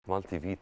مالتي فيت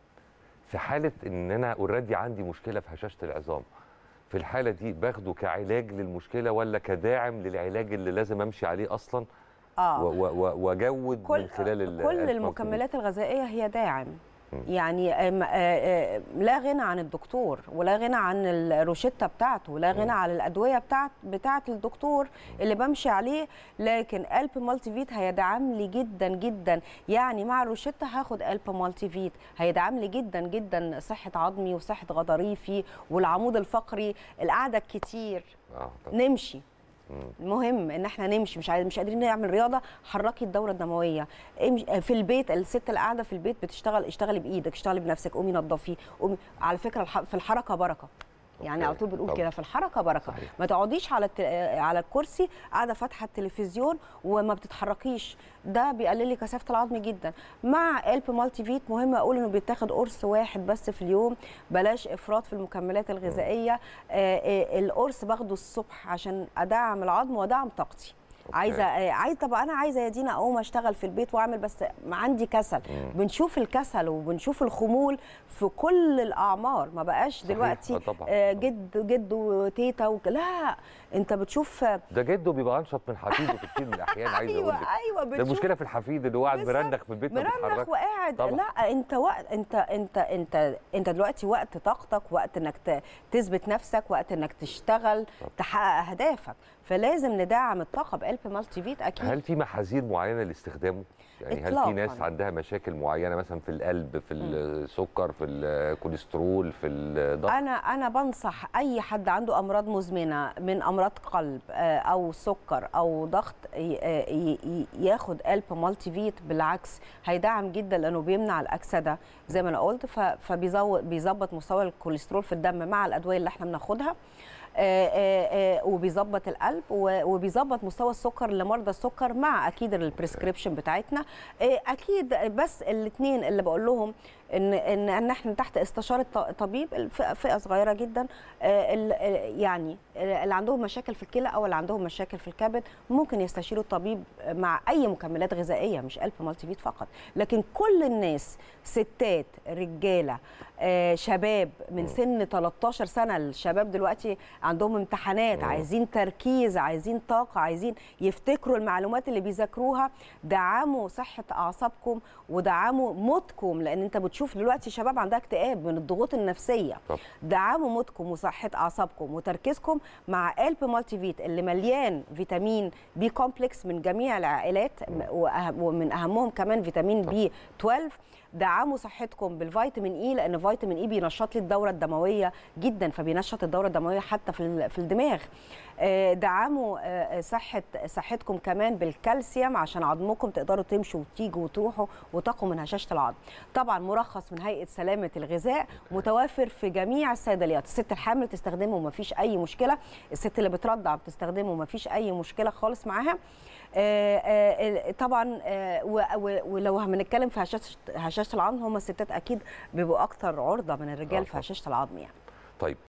في حاله ان انا اوريدي عندي مشكله في هشاشه العظام في الحاله دي باخده كعلاج للمشكله ولا كداعم للعلاج اللي لازم امشي عليه اصلا اه و- و- و- واجود كل من خلال ال- كل المالتي المكملات الغذائيه هي داعم مم. يعني آم، آه، آه، لا غنى عن الدكتور ولا غنى عن الروشته بتاعته ولا غنى عن الادويه بتاعت بتاعت الدكتور اللي بمشي عليه لكن قلب مالتي فيت هيدعم لي جدا جدا يعني مع الروشته هاخد قلب مالتي فيت هيدعم لي جدا جدا صحه عظمي وصحه غضاريفي والعمود الفقري القعده الكتير اه طب نمشي مم. المهم ان احنا نمشي مش عايز مش قادرين نعمل رياضه حركي الدوره الدمويه امش- في البيت الست اللي قاعده في البيت بتشتغل اشتغلي بايدك اشتغلي بنفسك قومي نظفي قومي على فكره الح- في الحركه بركه يعني أوكي. على طول بنقول طبعا. كده في الحركه بركه صحيح. ما تقعديش على الت... على الكرسي قاعده فاتحه التلفزيون وما بتتحركيش ده بيقلل لي كثافه العظم جدا مع قلب مالتي فيت مهم اقول انه بيتاخد قرص واحد بس في اليوم بلاش افراط في المكملات الغذائيه آه، آه، القرص باخده الصبح عشان ادعم العظم وادعم طاقتي أوكي. عايزه آه، عايزه طب انا عايزه يا دينا اقوم اشتغل في البيت واعمل بس ما عندي كسل مم. بنشوف الكسل وبنشوف الخمول في كل الاعمار ما بقاش صحيح. دلوقتي آه طبعاً. آه، جد جد وتيتا وك... لا انت بتشوف آه، ده جده بيبقى انشط من حفيده في كتير من الاحيان عايز اقول ايوه لك ايوه ده بتشوف المشكله في الحفيد اللي هو قاعد بالظبط. مرنخ في البيت ما مرنخ بيتحركش وقاعد طبعاً. لا انت وقت انت انت انت انت دلوقتي وقت طاقتك وقت انك ت- تثبت نفسك وقت انك تشتغل طب. تحقق اهدافك فلازم ندعم الطاقه بقلب مالتي فيت اكيد هل في محاذير معينه لاستخدامه؟ يعني هل في إطلاقاً. ناس عندها مشاكل معينه مثلا في القلب في السكر في الكوليسترول في الضغط؟ انا انا بنصح اي حد عنده امراض مزمنه من امراض قلب آه، او سكر او ضغط ي- آه، ي- ي- ياخد قلب مالتي فيت بالعكس هيدعم جدا لانه بيمنع الاكسده زي ما انا قلت ف- فبيزود بيظبط مستوى الكوليسترول في الدم مع الادويه اللي احنا بناخدها آه، آه، آه، وبيظبط القلب و- وبيظبط مستوى السكر لمرضى السكر مع اكيد البريسكريبشن بتاعتنا آه، اكيد بس الاثنين اللي بقول لهم ان ان ان احنا تحت استشاره ط- طبيب الفئه فئه صغيره جدا آه، ال- ال- يعني اللي عندهم مشاكل في الكلى او اللي عندهم مشاكل في الكبد ممكن يستشيروا الطبيب مع اي مكملات غذائيه مش قلب مالتي فيت فقط لكن كل الناس ستات رجاله آه، شباب من سن 13 سنه الشباب دلوقتي عندهم امتحانات مم. عايزين تركيز عايزين طاقه عايزين يفتكروا المعلومات اللي بيذاكروها دعموا صحه اعصابكم ودعموا موتكم لان انت بتشوف دلوقتي شباب عندها اكتئاب من الضغوط النفسيه طب. دعموا موتكم وصحه اعصابكم وتركيزكم مع قلب مالتي فيت اللي مليان فيتامين بي كومبلكس من جميع العائلات م- وأهم- ومن اهمهم كمان فيتامين بي 12 دعموا صحتكم بالفيتامين اي لان فيتامين اي بينشط لي الدوره الدمويه جدا فبينشط الدوره الدمويه حتى في ال- في الدماغ آه، دعموا آه، صحه صحتكم كمان بالكالسيوم عشان عظمكم تقدروا تمشوا وتيجوا وتروحوا وتقوا من هشاشه العظم طبعا مرخص من هيئه سلامه الغذاء متوفر في جميع الصيدليات الست الحامل تستخدمه ومفيش اي مشكله الست اللي بترضع بتستخدمه ومفيش اي مشكله خالص معاها آه، آه، طبعا آه، و- و- ولو هنتكلم في هشاشه هشاشه العظم هم الستات اكيد بيبقوا اكتر عرضه من الرجال آه، في طبعاً. هشاشه العظم يعني طيب